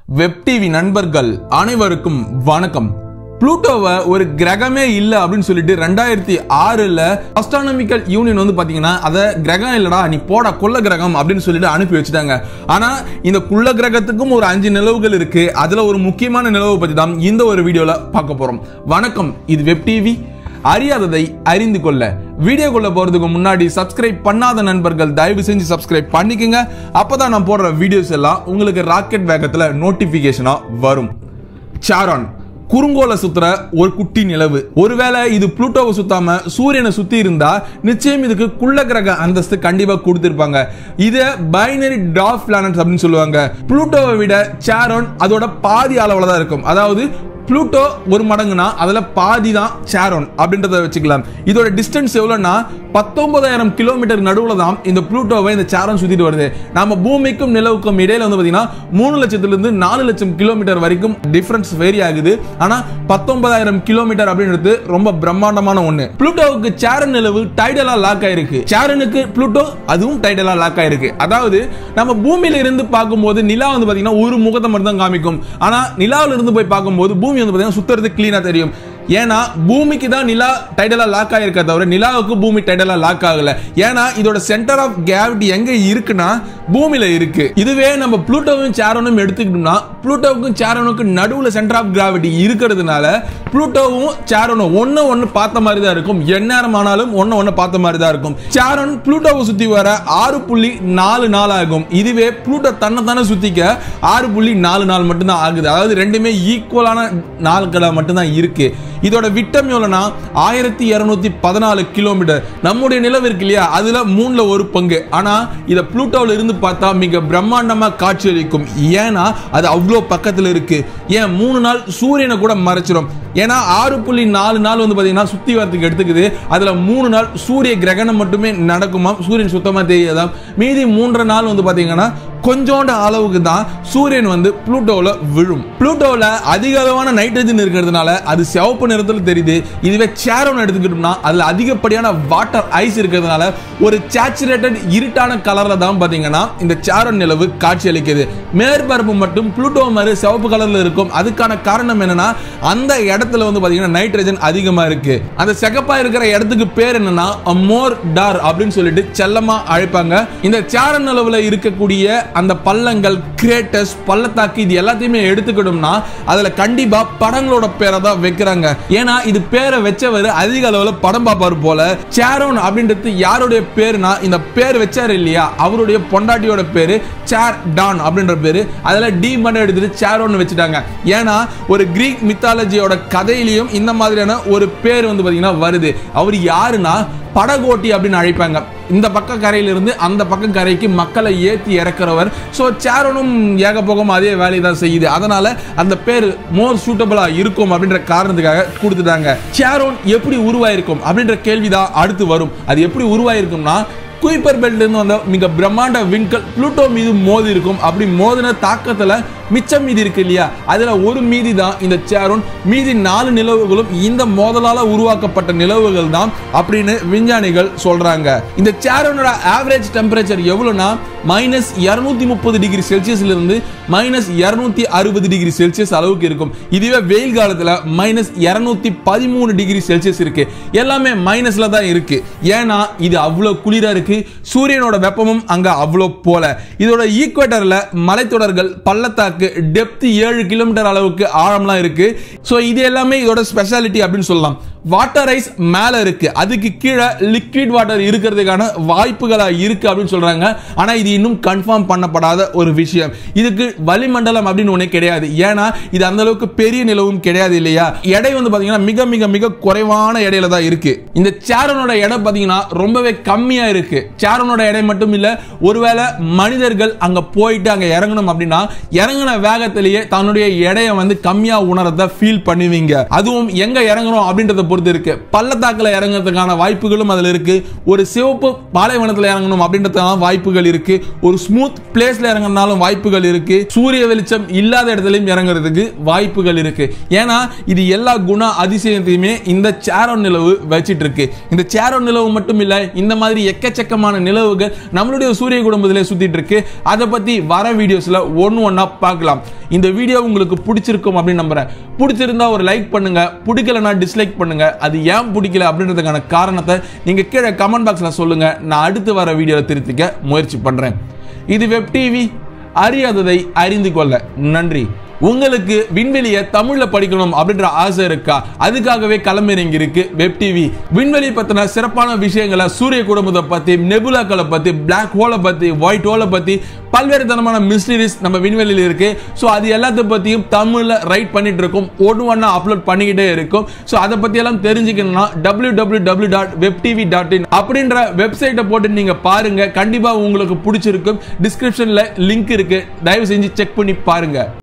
web TV நண்பர்கள் அனைவருக்கும் வணக்கம் புளூட்டோவை ஒரு கிரகமே இல்லை அப்படின்னு சொல்லிட்டு ரெண்டாயிரத்தி ஆறுல அஸ்ட்ரானமிக்கல் யூனியன் வந்து பாத்தீங்கன்னா அதை கிரகம் இல்லடா நீ போட குள்ள கிரகம் அப்படின்னு சொல்லிட்டு அனுப்பி வச்சுட்டாங்க ஆனா இந்த குள்ள கிரகத்துக்கும் ஒரு அஞ்சு நிலவுகள் இருக்கு அதுல ஒரு முக்கியமான நிலவை பத்தி தான் இந்த ஒரு வீடியோல பார்க்க போறோம் வணக்கம் இது வெப் டிவி அறியாததை அறிந்து கொள்ள வீடியோக்குள்ள போறதுக்கு முன்னாடி சப்ஸ்கிரைப் பண்ணாத நண்பர்கள் தயவு செஞ்சு சப்ஸ்கிரைப் பண்ணிக்கங்க அப்பதான் நான் போடுற வீடியோஸ் எல்லாம் உங்களுக்கு ராக்கெட் வேகத்துல நோட்டிபிகேஷனா வரும் சாரான் குறுங்கோலை சுத்துற ஒரு குட்டி நிலவு ஒருவேளை இது புளூட்டோவை சுத்தாம சூரியனை சுத்தி இருந்தா நிச்சயம் இதுக்கு குள்ள கிரக அந்தஸ்து கண்டிப்பா கொடுத்திருப்பாங்க இத பைனரி டாஃப் பிளானட்ஸ் அப்படின்னு சொல்லுவாங்க புளூட்டோவை விட சாரோன் அதோட பாதி அளவுல தான் இருக்கும் அதாவது புளூட்டோ ஒரு மடங்குனா அதுல பாதி தான் சாரோன் அப்படின்றத வச்சுக்கலாம் இதோட டிஸ்டன்ஸ் எவ்வளவுனா பத்தொன்பதாயிரம் கிலோமீட்டர் நடுவுல தான் இந்த புளூட்டோவை இந்த சாரோன் சுத்திட்டு வருது நம்ம பூமிக்கும் நிலவுக்கும் இடையில வந்து பாத்தீங்கன்னா மூணு லட்சத்துல இருந்து நாலு லட்சம் கிலோமீட்டர் வரைக்கும் டிஃபரன்ஸ் வேரி ஆகுது ஆனா பத்தொன்பதாயிரம் கிலோமீட்டர் அப்படின்றது ரொம்ப பிரம்மாண்டமான ஒண்ணு புளூட்டோவுக்கு சாரன் நிலவு டைடலா லாக் ஆயிருக்கு சாரனுக்கு புளூட்டோ அதுவும் டைடலா லாக் ஆயிருக்கு அதாவது நம்ம பூமியில இருந்து பார்க்கும்போது நிலா வந்து பாத்தீங்கன்னா ஒரு முகத்தை மட்டும் தான் காமிக்கும் ஆனா நிலாவில இருந்து போய் பார்க்கும்போது பூமி வந்து பாத்தீங்கன்னா சுத்துறது கிளீனா தெரியும் ஏன்னா பூமிக்கு தான் நிலா டைடலா லாக் ஆயிருக்க தவிர நிலாவுக்கு பூமி டைடலா லாக் ஆகல ஏன்னா இதோட சென்டர் ஆஃப் கிராவிட்டி எங்க இருக்குன்னா பூமியில இருக்கு இதுவே நம்ம புளூட்டோவும் சேரனும் எடுத்துக்கிட்டோம்னா புளூட்டோவுக்கும் சேரனுக்கும் நடுவுல சென்டர் ஆஃப் கிராவிட்டி இருக்கிறதுனால புளூட்டோவும் சேரனும் ஒன்னு ஒன்னு பார்த்த மாதிரி தான் இருக்கும் எந்நேரம் ஆனாலும் ஒன்னு ஒன்னு பார்த்த மாதிரி தான் இருக்கும் சேரன் புளூட்டோவை சுத்தி வர ஆறு புள்ளி நாலு நாள் ஆகும் இதுவே புளூட்டோ தன்னை தானே சுத்திக்க ஆறு புள்ளி நாலு நாள் மட்டும்தான் ஆகுது அதாவது ரெண்டுமே ஈக்குவலான நாட்களா மட்டும்தான் இருக்கு இதோட விட்டம் எவ்வளோனா ஆயிரத்தி இருநூத்தி பதினாலு கிலோமீட்டர் நம்முடைய நிலவு இருக்கு இல்லையா அதுல மூணுல ஒரு பங்கு ஆனா இத புளூட்டோவில் இருந்து பார்த்தா மிக பிரம்மாண்டமா காட்சியளிக்கும் ஏன்னா அது அவ்வளோ பக்கத்துல இருக்கு ஏன் மூணு நாள் சூரியனை கூட மறைச்சிடும் ஏன்னா ஆறு புள்ளி நாலு நாள் வந்து பாத்தீங்கன்னா சுத்தி வரத்துக்கு எடுத்துக்குது அதுல மூணு நாள் சூரிய கிரகணம் மட்டுமே நடக்குமா சூரியன் சுத்தமா தெரியாதாம் மீதி மூன்றரை நாள் வந்து பாத்தீங்கன்னா கொஞ்சோண்ட அளவுக்கு தான் சூரியன் வந்து புளூட்டோவில் விழும் புளூட்டோவில் அதிக அளவான நைட்ரஜன் இருக்கிறதுனால அது சிவப்பு நிறத்தில் தெரியுது இதுவே சேரோன் எடுத்துக்கிட்டோம்னா அதில் அதிகப்படியான வாட்டர் ஐஸ் இருக்கிறதுனால ஒரு சேச்சுரேட்டட் இருட்டான கலரில் தான் பார்த்தீங்கன்னா இந்த சேரோன் நிலவு காட்சி அளிக்குது மேற்பரப்பு மட்டும் புளூட்டோ மாதிரி சிவப்பு கலரில் இருக்கும் அதுக்கான காரணம் என்னன்னா அந்த இடத்துல வந்து பார்த்தீங்கன்னா நைட்ரஜன் அதிகமாக இருக்கு அந்த சிகப்பா இருக்கிற இடத்துக்கு பேர் என்னன்னா மோர் டார் அப்படின்னு சொல்லிட்டு செல்லமா அழைப்பாங்க இந்த சேரன் நிலவுல இருக்கக்கூடிய அந்த பள்ளங்கள் கிரேட்டஸ் பள்ளத்தாக்கு இது எல்லாத்தையுமே எடுத்துக்கிட்டோம்னா அதுல கண்டிப்பா படங்களோட பேரை தான் வைக்கிறாங்க ஏன்னா இது பேரை வச்சவர் அதிக அளவுல படம் பார்ப்பாரு போல சேரோன் அப்படின்றது யாருடைய பேருனா இந்த பேர் வச்சாரு இல்லையா அவருடைய பொண்டாட்டியோட பேரு சேர் டான் அப்படின்ற பேரு அதுல டி மட்டும் எடுத்துட்டு சேரோன்னு வச்சுட்டாங்க ஏன்னா ஒரு கிரீக் மித்தாலஜியோட கதையிலையும் இந்த மாதிரியான ஒரு பேர் வந்து பாத்தீங்கன்னா வருது அவர் யாருன்னா படகோட்டி அப்படின்னு அழைப்பாங்க இந்த பக்க கரையிலிருந்து அந்த பக்கம் கரைக்கு மக்களை ஏற்றி இறக்குறவர் ஸோ சேரனும் ஏக போகம் அதே வேலையை தான் செய்யுது அதனால அந்த பேர் மோர் சூட்டபிளா இருக்கும் அப்படின்ற காரணத்துக்காக கொடுத்துட்டாங்க சேரோன் எப்படி உருவாயிருக்கும் அப்படின்ற கேள்விதான் அடுத்து வரும் அது எப்படி உருவாயிருக்கும்னா குயிப்பர் பெல்ட்ல இருந்து வந்த மிக பிரம்மாண்ட விண்கல் புளூட்டோ மீது மோதி இருக்கும் அப்படி மோதின தாக்கத்துல மிச்சம் மீதி இருக்கு இல்லையா அதுல ஒரு மீதி தான் இந்த சேரோன் மீதி நாலு நிலவுகளும் இந்த மோதலால உருவாக்கப்பட்ட நிலவுகள் தான் அப்படின்னு விஞ்ஞானிகள் சொல்றாங்க இந்த சேரோனோட ஆவரேஜ் டெம்பரேச்சர் எவ்வளவுனா மைனஸ் இருநூத்தி முப்பது டிகிரி செல்சியஸ்ல இருந்து மைனஸ் இருநூத்தி அறுபது டிகிரி செல்சியஸ் அளவுக்கு இருக்கும் இதுவே வெயில் காலத்துல மைனஸ் இருநூத்தி பதிமூணு டிகிரி செல்சியஸ் இருக்கு எல்லாமே மைனஸ்ல தான் இருக்கு ஏன்னா இது அவ்வளவு குளிரா இருக்கு சூரியனோட வெப்பமும் அங்க அவ்வளோ போல இதோட ஈக்குவேட்டர்ல மலைத்தொடர்கள் பள்ளத்தாக்கு டெப்த் ஏழு கிலோமீட்டர் அளவுக்கு ஆழம்லாம் இருக்கு ஸோ இது எல்லாமே இதோட ஸ்பெஷாலிட்டி அப்படின்னு சொல்லலாம் வாட்டர் ஐஸ் மேல இருக்கு அதுக்கு கீழே லிக்விட் வாட்டர் இருக்கிறதுக்கான வாய்ப்புகளா இருக்கு அப்படின்னு சொல்றாங்க ஆனா இது இன்னும் கன்ஃபார்ம் பண்ணப்படாத ஒரு விஷயம் இதுக்கு வளிமண்டலம் அப்படின்னு ஒண்ணே கிடையாது ஏன்னா இது அந்த அளவுக்கு பெரிய நிலவும் கிடையாது இல்லையா எடை வந்து பாத்தீங்கன்னா மிக மிக மிக குறைவான எடையில தான் இருக்கு இந்த சேரனோட எடை பாத்தீங்கன்னா ரொம்பவே கம்மியா இருக்கு சேரனோட எடை மட்டும் இல்ல ஒருவேளை மனிதர்கள் அங்க போயிட்டு அங்க இறங்கணும் அப்படின்னா இறங்கின வேகத்திலேயே தன்னுடைய எடையை வந்து கம்மியா உணரத ஃபீல் பண்ணுவீங்க அதுவும் எங்க இறங்குறோம் அப்படின்றத பொறுத்து இருக்கு பள்ளத்தாக்குல இறங்குறதுக்கான வாய்ப்புகளும் அதுல இருக்கு ஒரு சிவப்பு பாலைவனத்துல இறங்கணும் அப்படின்றதுக்கான வாய்ப்புகள் இருக்கு ஒரு ஸ்மூத் பிளேஸ்ல இறங்கினாலும் வாய்ப்புகள் இருக்கு சூரிய வெளிச்சம் இல்லாத இடத்துலயும் இறங்குறதுக்கு வாய்ப்புகள் இருக்கு ஏன்னா இது எல்லா குண அதிசயத்தையுமே இந்த சேரோ நிலவு வச்சிட்டு இருக்கு இந்த சேரோ நிலவு மட்டும் இல்ல இந்த மாதிரி எக்கச்சக்கமான நிலவுகள் நம்மளுடைய சூரிய குடும்பத்திலே சுத்திட்டு இருக்கு அதை பத்தி வர வீடியோஸ்ல ஒன்னு ஒன்னா பார்க்க பார்க்கலாம் இந்த வீடியோ உங்களுக்கு பிடிச்சிருக்கும் அப்படின்னு நம்புறேன் பிடிச்சிருந்தா ஒரு லைக் பண்ணுங்க பிடிக்கலனா டிஸ்லைக் பண்ணுங்க அது ஏன் பிடிக்கல அப்படின்றதுக்கான காரணத்தை நீங்க கீழே கமெண்ட் பாக்ஸ்ல சொல்லுங்க நான் அடுத்து வர வீடியோவில் திருத்திக்க முயற்சி பண்றேன் இது வெப் டிவி அறியாததை அறிந்து கொள்ள நன்றி உங்களுக்கு விண்வெளியை தமிழ்ல படிக்கணும் அப்படின்ற ஆசை இருக்கா அதுக்காகவே களமிறங்கி இருக்கு வெப் டிவி விண்வெளி பத்தின சிறப்பான விஷயங்களை சூரிய குடும்பத்தை பத்தி நெபுலாக்களை பத்தி பிளாக் ஹோலை பத்தி ஒயிட் ஹோலை பத்தி பல்வேறு தரமான மிஸ்டரிஸ் நம்ம விண்வெளியில் இருக்கு ஸோ அது எல்லாத்த பத்தியும் தமிழ்ல ரைட் பண்ணிட்டு இருக்கோம் ஒன்று ஒன்றா அப்லோட் பண்ணிக்கிட்டே இருக்கும் ஸோ அதை பத்தி எல்லாம் தெரிஞ்சுக்கணும்னா W W W dot web TV dot in அப்படின்ற வெப்சைட்டை போட்டு நீங்க பாருங்க கண்டிப்பா உங்களுக்கு பிடிச்சிருக்கும் டிஸ்கிரிப்ஷன்ல லிங்க் இருக்கு தயவு செஞ்சு செக் பண்ணி பாருங்க